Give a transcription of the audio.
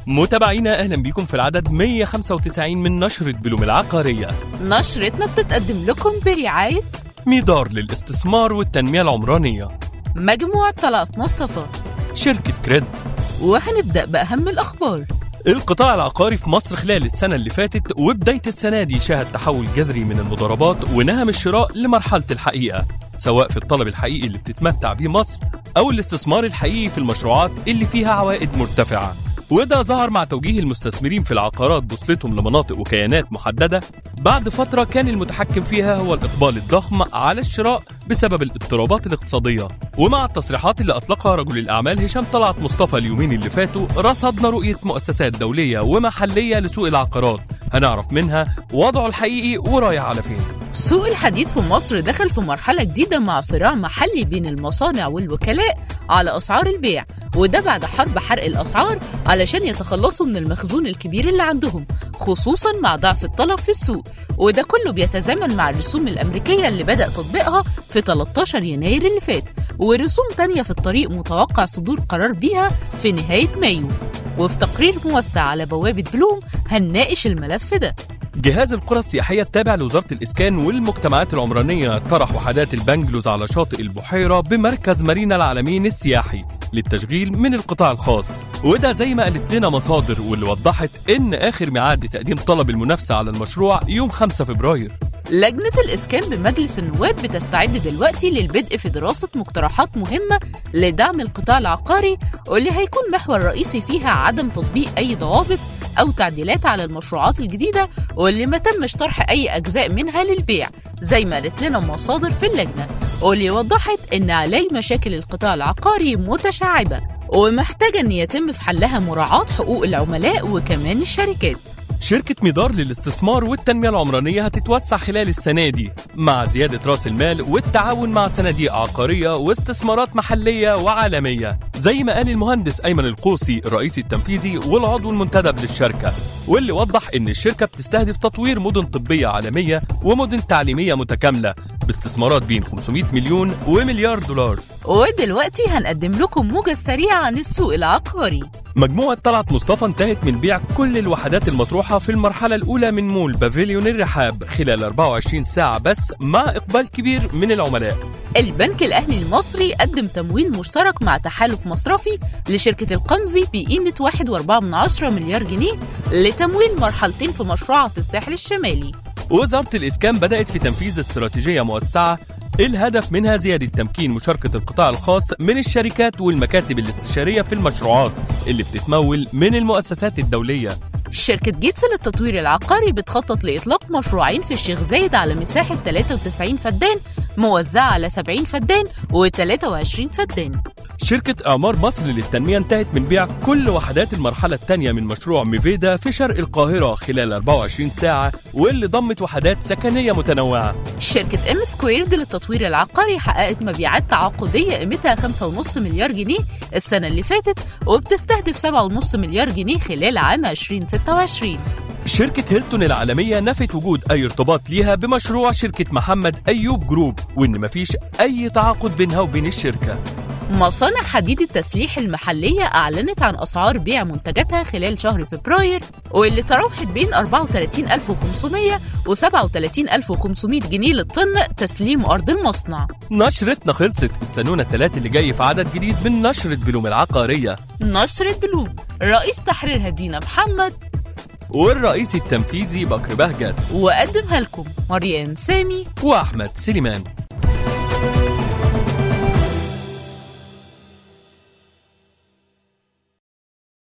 متابعينا اهلا بيكم في العدد 195 من نشرة بلوم العقارية نشرتنا بتتقدم لكم برعاية ميدار للاستثمار والتنمية العمرانية مجموعة طلعت مصطفى شركة كريد وهنبدأ بأهم الأخبار القطاع العقاري في مصر خلال السنة اللي فاتت وبداية السنة دي شهد تحول جذري من المضاربات ونهم الشراء لمرحلة الحقيقة سواء في الطلب الحقيقي اللي بتتمتع بيه مصر أو الاستثمار الحقيقي في المشروعات اللي فيها عوائد مرتفعة وده ظهر مع توجيه المستثمرين في العقارات بوصلتهم لمناطق وكيانات محددة بعد فترة كان المتحكم فيها هو الإقبال الضخم على الشراء بسبب الاضطرابات الاقتصادية ومع التصريحات اللي أطلقها رجل الأعمال هشام طلعت مصطفى اليومين اللي فاتوا رصدنا رؤية مؤسسات دولية ومحلية لسوق العقارات هنعرف منها وضعه الحقيقي ورايح على فين سوق الحديد في مصر دخل في مرحلة جديدة مع صراع محلي بين المصانع والوكلاء على أسعار البيع وده بعد حرب حرق الأسعار علشان يتخلصوا من المخزون الكبير اللي عندهم خصوصا مع ضعف الطلب في السوق وده كله بيتزامن مع الرسوم الأمريكية اللي بدأ تطبيقها في 13 يناير اللي فات ورسوم تانية في الطريق متوقع صدور قرار بيها في نهاية مايو وفي تقرير موسع على بوابة بلوم هنناقش الملف ده جهاز القرى السياحية التابع لوزارة الإسكان والمجتمعات العمرانية طرح وحدات البنجلوز على شاطئ البحيرة بمركز مارينا العالمين السياحي للتشغيل من القطاع الخاص وده زي ما قالت لنا مصادر واللي وضحت إن آخر ميعاد لتقديم طلب المنافسة على المشروع يوم 5 فبراير لجنة الإسكان بمجلس النواب بتستعد دلوقتي للبدء في دراسة مقترحات مهمة لدعم القطاع العقاري واللي هيكون محور رئيسي فيها عدم تطبيق أي ضوابط أو تعديلات على المشروعات الجديدة واللي ما تمش طرح أي أجزاء منها للبيع زي ما قالت لنا مصادر في اللجنة واللي وضحت إن علي مشاكل القطاع العقاري متشعبة ومحتاجة إن يتم في حلها مراعاة حقوق العملاء وكمان الشركات شركة ميدار للاستثمار والتنمية العمرانية هتتوسع خلال السنة دي مع زيادة رأس المال والتعاون مع صناديق عقارية واستثمارات محلية وعالمية زي ما قال المهندس أيمن القوسي الرئيس التنفيذي والعضو المنتدب للشركة واللي وضح إن الشركة بتستهدف تطوير مدن طبية عالمية ومدن تعليمية متكاملة باستثمارات بين 500 مليون ومليار دولار ودلوقتي هنقدم لكم موجة سريعة عن السوق العقاري مجموعة طلعت مصطفى انتهت من بيع كل الوحدات المطروحة في المرحلة الأولى من مول بافيليون الرحاب خلال 24 ساعة بس مع إقبال كبير من العملاء البنك الأهلي المصري قدم تمويل مشترك مع تحالف مصرفي لشركة القمزي بقيمة 1.4 مليار جنيه لتمويل مرحلتين في مشروعها في الساحل الشمالي وزارة الإسكان بدأت في تنفيذ استراتيجية موسعة الهدف منها زيادة تمكين مشاركة القطاع الخاص من الشركات والمكاتب الاستشارية في المشروعات اللي بتتمول من المؤسسات الدولية شركة جيتس للتطوير العقاري بتخطط لإطلاق مشروعين في الشيخ زايد على مساحة 93 فدان موزعة على 70 فدان و23 فدان شركة إعمار مصر للتنمية انتهت من بيع كل وحدات المرحلة الثانية من مشروع ميفيدا في شرق القاهرة خلال 24 ساعة واللي ضمت وحدات سكنية متنوعة شركة ام سكويرد للتطوير العقاري حققت مبيعات تعاقدية قيمتها 5.5 مليار جنيه السنة اللي فاتت وبتستهدف 7.5 مليار جنيه خلال عام 2026 شركة هيلتون العالمية نفت وجود أي ارتباط ليها بمشروع شركة محمد أيوب جروب وإن مفيش أي تعاقد بينها وبين الشركة مصانع حديد التسليح المحلية أعلنت عن أسعار بيع منتجاتها خلال شهر فبراير واللي تراوحت بين 34500 و 37500 جنيه للطن تسليم أرض المصنع نشرتنا خلصت استنونا الثلاث اللي جاي في عدد جديد من نشرة بلوم العقارية نشرة بلوم رئيس تحرير هدينا محمد والرئيس التنفيذي بكر بهجت وقدمها لكم مريان سامي وأحمد سليمان